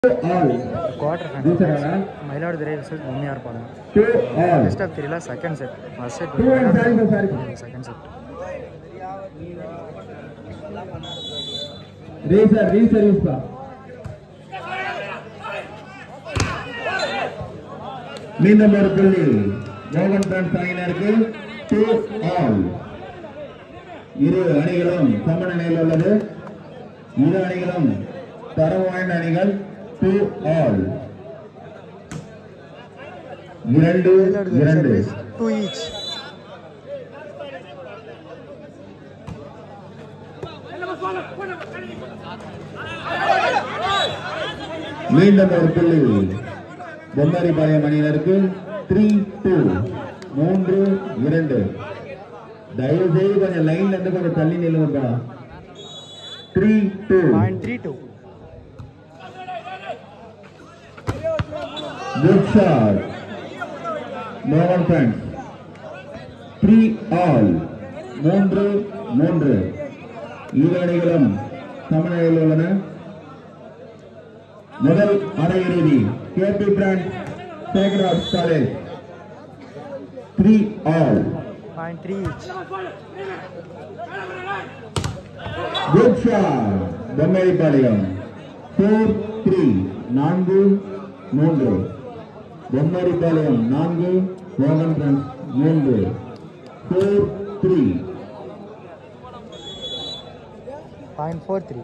All quarter Decent final ஆ? Mayiladuthurai versus Bommaiyar Palam to all best of த்ரீல second set first set two and sorry sorry second set ரீசர் reservice பா மீண்டும் ஒரு புள்ளி மோகன் பிரான்ஸ் அணியினருக்கு டூ ஆல் இரு அணிகளும் சம நிலையில் உள்ளது இரு அணிகளும் தரம் வாய்ந்த அணிகள் டூ ஆல் இரண்டு மயிலாடுதுறை இரண்டு சர்வீஸ் டூ ஈச் மீண்டும் ஒரு புள்ளி பொம்மரிபாளையம் அணியினருக்கு த்ரீ டூ மூன்று இரண்டு தயவு செய்து கொஞ்சம் லைன்ல இருந்து கொஞ்சம் தள்ளி நில்லுங்கப்பா three two point three two good shot மோகன் ஃபேன்ஸ் த்ரீ ஆல் மூன்று மூன்று இரு அணிகளும் சமநிலையில் உள்ளன முதல் அரையிறுதி KP brand Sekaraj college three all point three each good shot Bommaripalayam four three நான்கு மூன்று பொம்மரிபாளையம் நான்கு மோகன் பிரான்ஸ் மூன்று four three point four three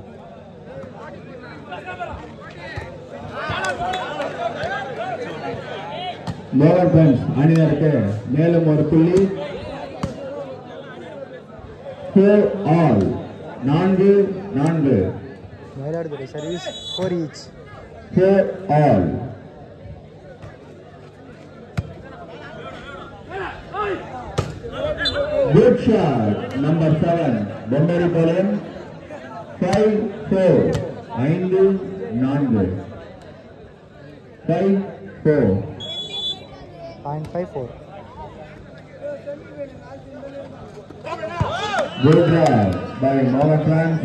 மோகன் பிரான்ஸ் அணியினருக்கு மேலும் ஒரு புள்ளி ஃபோர் ஆல் நான்கு நான்கு Mayiladuthurai service four each four all. Good shot, number seven, Bombari Palam. Five, four, ஐந்து நான்கு five, four. Point five four Good drive by Mohan France.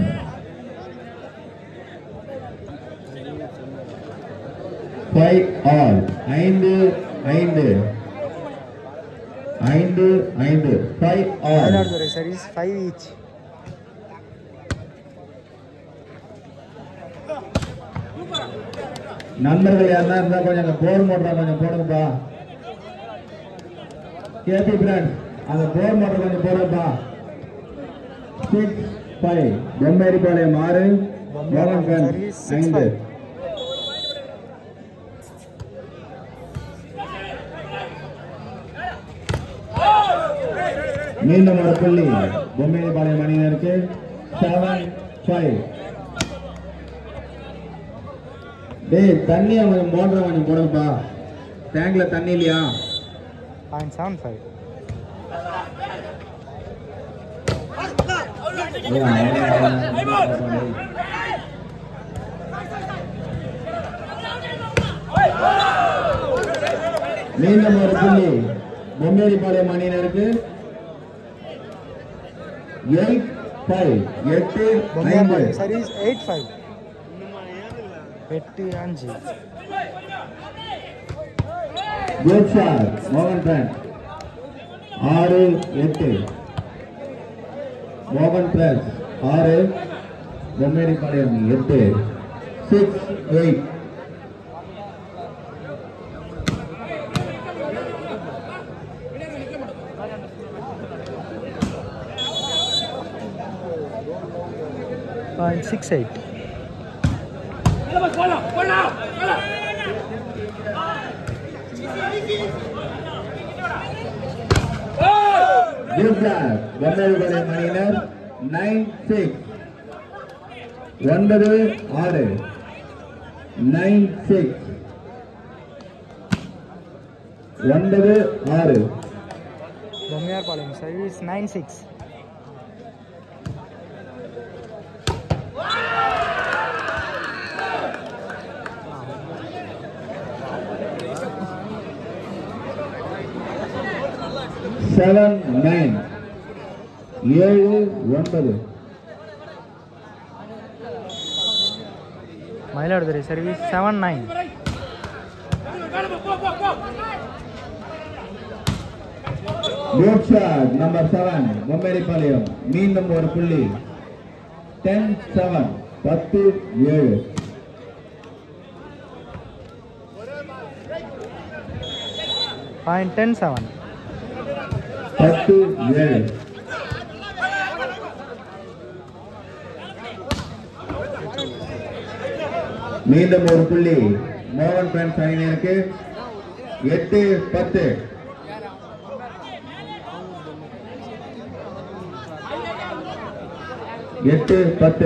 Five all. ஐந்து ஐந்து ஐந்து ஐந்து five all. Mayiladuthurai service five each நண்பர்கள் யாருன்னா இருந்தா கொஞ்சம் அந்த போர் மோட்டரை கொஞ்சம் போடுங்கப்பா கேபி பிராண்ட் அந்த போர் மோட்டர் கொஞ்சம் போடுங்கப்பா சிக்ஸ் ஃபைவ் பொம்மேரிபாளையம் ஆறு மோகன் Service பிராண்ட் six ஐந்து five. மீண்டும் ஒரு புள்ளி பொம்மேரிபாளையம் அணியினருக்கு செவன் ஃபைவ் டேய் தண்ணி கொஞ்சம் மோட்டரை கொஞ்சம் போடுங்கப்பா டேங்க்ல தண்ணி இல்லையா பாயிண்ட் செவன் ஃபைவ் மீண்டும் ஒரு புள்ளி பொம்மேரிபாளையம் அணியினருக்கு எயிட் ஃபைவ் எட்டு ஐந்து பொம்மையார் சர்வீஸ் எயிட் ஃபைவ் எட்டு அஞ்சு குட் ஷாட் மோகன் பிராண்ட் ஆறு எட்டு மோகன் பிராண்ட் ஆறு பொம்மேரிபாளையம் எட்டு six eight point six eight good shot Bommeripalayam அணியினர் நைன் சிக்ஸ் ஒன்பது ஆறு நைன் சிக்ஸ் ஒன்பது ஆறு Bommaiyar Palayam service nine six seven nine ஏழு ஒன்பது Mayiladuthurai service seven nine good shot number seven Bommerippalayam மீண்டும் ஒரு புள்ளி டென் செவன் பத்து ஏழு பாயிண்ட் டென் செவன் பத்து ஏழு மீண்டும் ஒரு புள்ளி மோகன் பிரான்ஸ் அணியினருக்கு எட்டு பத்து எட்டு பத்து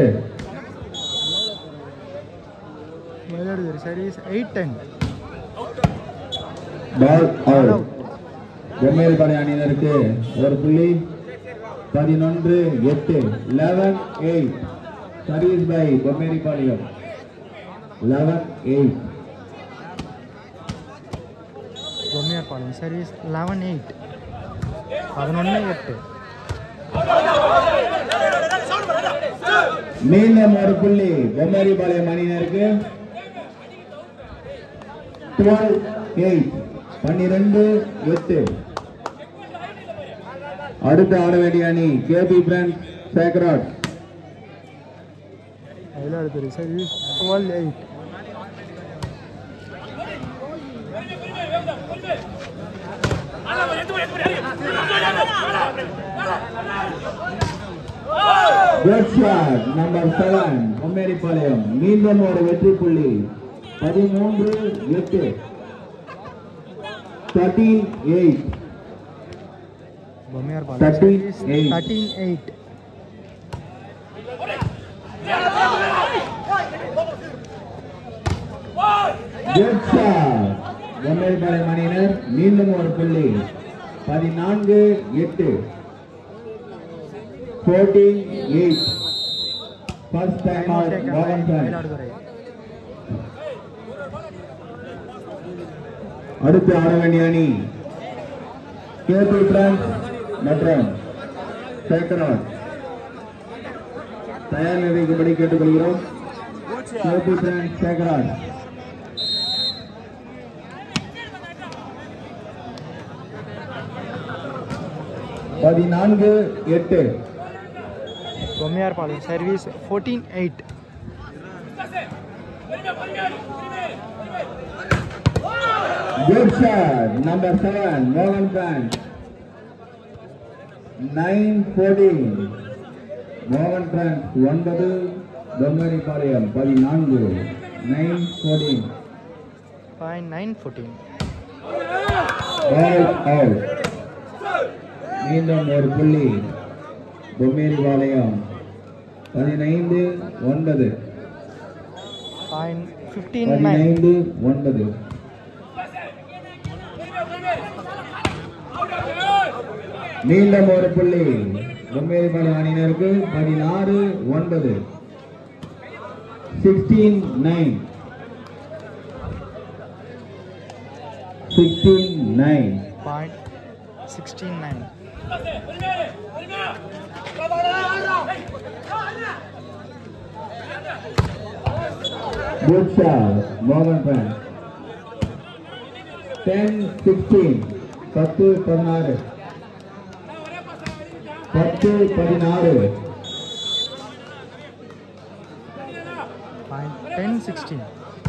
Mayiladuthurai service eight ten ball out Bommerippalayam அணியினருக்கு ஒரு புள்ளி பதினொன்று எட்டு eleven eight service by Bommerippalayam eleven eight Bommaiyarpalayam service eleven eight பதினொன்று எட்டு மீண்டும் ஒரு புள்ளி பொம்மேரிப்பாளையம் அணியினருக்கு டுவெல் எயிட் பன்னிரெண்டு எட்டு அடுத்து ஆட வேண்டிய அணி KP brand Sekrad Mayiladuthurai service twelve eight good shot number seven Bommerippalayam மீண்டும் ஒரு வெற்றி புள்ளி பதிமூன்று எட்டு thirteen eight Bommaiyarpalayam Thirteen service eight. Thirteen eight good shot Bommerippalayam அணியினர் மீண்டும் ஒரு புள்ளி பதினான்கு எட்டு fourteen eight first time out மோகன் பிரான்ஸ் மயிலாடுதுறை அடுத்து ஆட வேண்டிய அணி கேபி பிரான்ஸ் மற்றும் சேக்கராட் தயார் நிலைக்கும்படி கேட்டுக்கொள்கிறோம் கேபி பிரான்ஸ் சேக்கராட் பதினான்கு எட்டு Bommayarpalayam service fourteen eight good shot number seven மோகன் பிரான்ஸ் நைன் ஃபோர்டீன் மோகன் பிரான்ஸ் ஒன்பது பொம்மரிபாளையம் பதினான்கு nine fourteen point nine fourteen ball out மீண்டும் ஒரு புள்ளி பொம்மேரிபாளையம் பதினைந்து ஒன்பது பாயிண்ட் ஃபிஃப்டீன் நைன் பதினைந்து ஒன்பது மீண்டும் ஒரு புள்ளி பொம்மேரிபாளையம் அணியினருக்கு பதினாறு ஒன்பது sixteen nine sixteen nine point sixteen nine Good shot, Morgan Fan. Ten, sixteen, பத்து பதினாறு பத்து பதினாறு point ten sixteen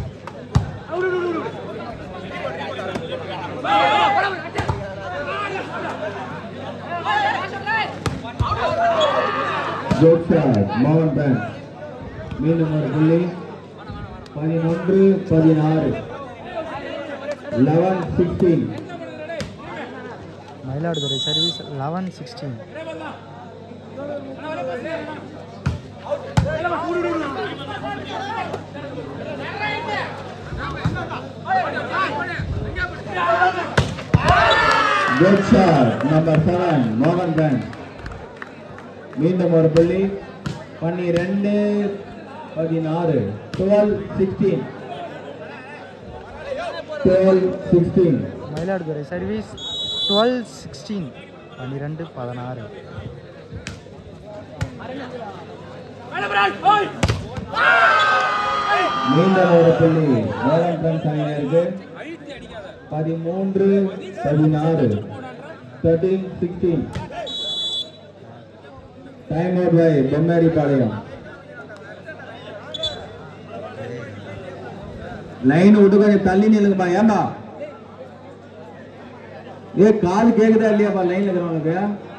good shot மோகன் பேன் மீண்டும் ஒரு புள்ளி பதினொன்று பதினாறு eleven sixteen Mayiladuthurai service eleven sixteen good shot number seven மோகன் பேன் மீண்டும் ஒரு புள்ளி பன்னிரெண்டு பதினாறு twelve sixteen twelve sixteen Mayiladuthurai service twelve sixteen பன்னிரெண்டு பதினாறு மீண்டும் ஒரு புள்ளி மோகன் பிரான்ஸ் அணியினருக்கு பதிமூன்று பதினாறு thirteen sixteen time out by Bommeri Palayam line விட்டு கொஞ்சம் தள்ளி நில்லுங்கப்பா ஏம்பா ஏ காது கேக்குதா இல்லையாப்பா லைன்ல இருக்கிறவங்களுக்கு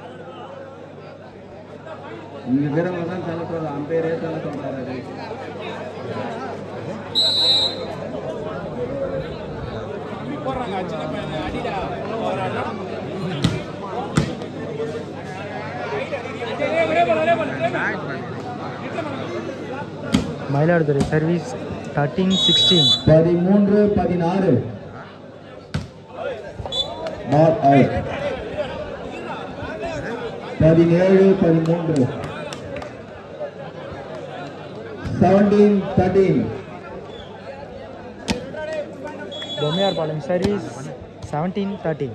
இங்க இருக்கிறவங்க தான் தள்ள சொல்ற அம்பேரே தள்ள சொல்றாரு மயிலாடுதுறை சர்வீஸ் தேர்ட்டீன் சிக்ஸ்டீன் பதிமூன்று பதினாறு பால் அவுட் பதினேழு பதிமூன்று seventeen thirteen Bommaiyar Palayam service seventeen thirteen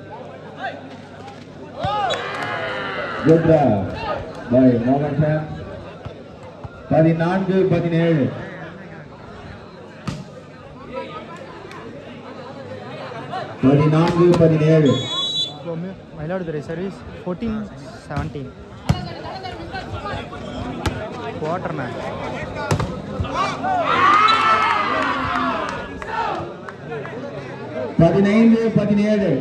good by மோகன் சார் பதினான்கு பதினேழு பதினான்கு பதினேழு பொம்மை Mayiladuthurai service fourteen seventeen quarter match பதினைந்து பதினேழு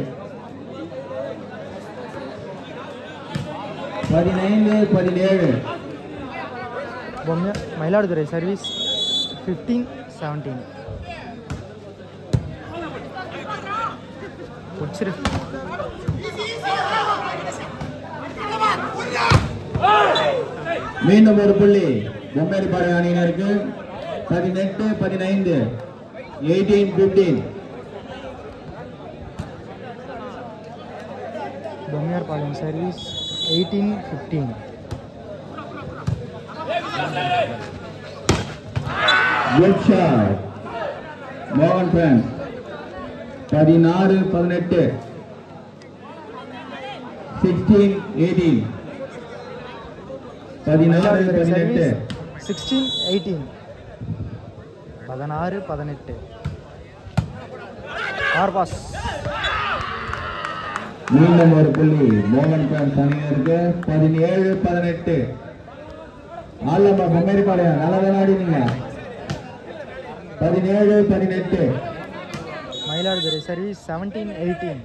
பதினைந்து பதினேழு பொம்மை மயிலாடுதுறை சர்வீஸ் ஃபிஃப்டீன் செவன்டீன் பிடிச்சிரு மீண்டும் ஒரு புள்ளி பொம்மேரிப்பாளைய அணியினருக்கு பதினெட்டு பதினைந்து eighteen fifteen Bommaiyar Palayam service eighteen fifteen good shot மோகன் பிரான்ஸ் பதினாறு பதினெட்டு சிக்ஸ்டீன் எயிட்டீன் பதினாறு பதினெட்டு சிக்ஸ்டீன் எயிட்டீன் பதினாறு பதினெட்டு கார்பாஸ் மீண்டும் ஒரு புள்ளி மோகன் பிரான்ஸ் அணியினருக்கு பதினேழு பதினெட்டு ஆலம்மா பொம்மேரிப்பாளையம் நல்லா விளையாடினீங்க பதினேழு பதினெட்டு Mayiladuthurai service seventeen eighteen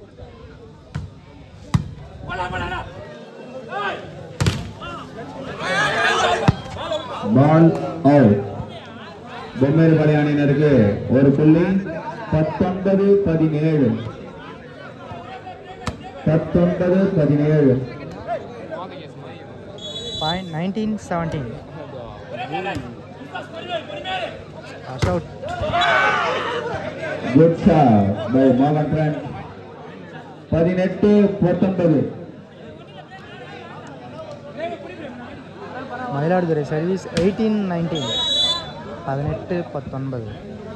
ball out Bommerippalaya அணியினருக்கு ஒரு புள்ளி பத்தொன்பது பதினேழு பத்தொன்பது பதினேழு point nineteen seventeen out good shot by மோகன் பிரான்ஸ் பதினெட்டு பத்தொன்பது மயிலாடுதுறை சர்வீஸ் எயிட்டீன் நைன்டீன் பதினெட்டு பத்தொன்பது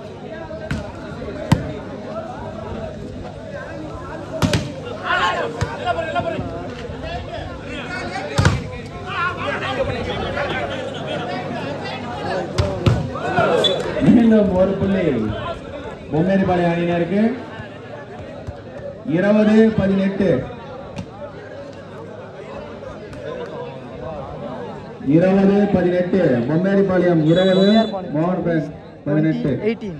மீண்டும் ஒரு புள்ளி பொம்மேரிப்பாளைய அணியினருக்கு இருபது பதினெட்டு இருபது பதினெட்டு பொம்மேரிப்பாளையம் இருபது மோகன் பிரான்ஸ் பதினெட்டு எயிட்டீன்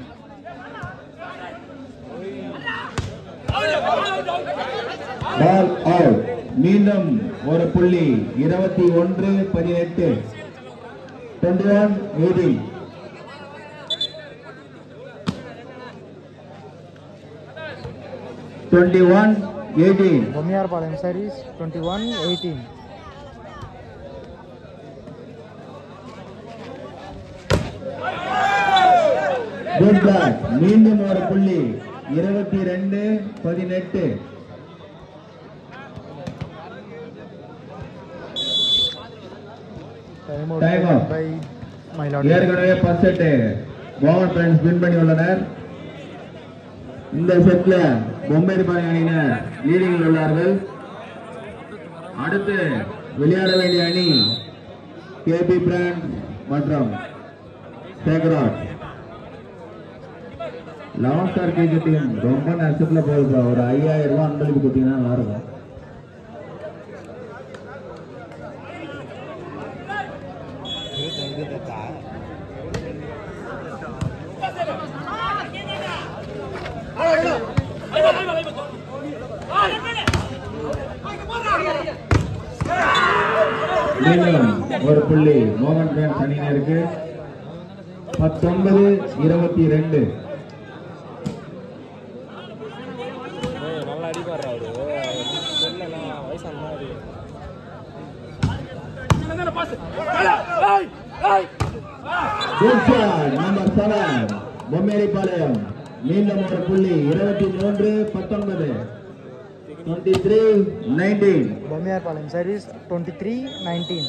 பால் அவுட் மீண்டும் ஒரு புள்ளி இருபத்தி ஒன்று பதினெட்டு twenty one eighteen twenty one eighteen Bommaiyar Palayam service twenty one eighteen good back மீண்டும் ஒரு புள்ளி இருபத்தி ரெண்டு பதினெட்டு time Time out. Out by Mayiladuthurai ஏற்கனவே ஃபர்ஸ்ட் செட் மோகன் பிரான்ஸ் வின் பண்ணி உள்ளனர் இந்த செட்ல பொம்மேரிப்பாளைய அணியினர் லீடிங்கில் உள்ளார்கள் அடுத்து விளையாட வேண்டிய அணி கேபி பிராண்ட் மற்றும் Sekaraj eleven star KG team ரொம்ப நஷ்டத்துல போகுது ஒரு ஐயாயிரம் ரூபாய் அன்பளிப்பு கொடுத்தீங்கன்னா நல்லா இருக்கும் மீண்டும் ஒரு புள்ளி மோகன் பேன் அணியினருக்கு பத்தொன்பது இருபத்தி ரெண்டு நல்லா அடிப்பாரு அவரு தெரியல வயசான மாதிரி நம்பர் செவன் பொம்மேரிப்பாளையம் மீண்டும் ஒரு புள்ளி இருபத்தி மூன்று பத்தொன்பது twenty three nineteen Bommaiyarpalayam service twenty three nineteen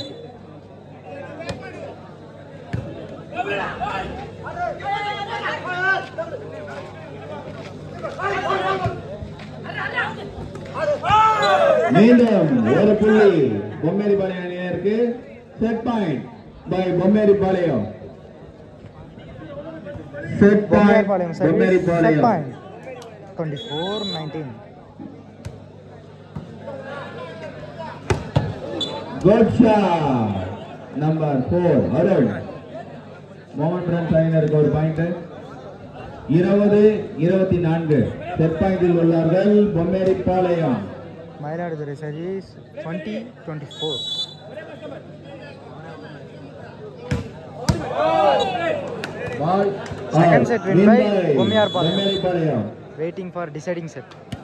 மீண்டும் ஒரு புள்ளி பொம்மேரிப்பாளையம் அணியினருக்கு set point by Bommerippalayam set point Bommaiyarpalayam service set Bommerippalayam point twenty four nineteen good shot number four Arun மோகன் ரன் சாயினருக்கு ஒரு பாயிண்ட் இருபது இருபத்தி நான்கு செட் பாயிண்டில் உள்ளார்கள் Bommerippalayam Mayiladuthurai service twenty twenty four ball Second set win by Bommaiyarpalayam. Bommerippalayam waiting for deciding set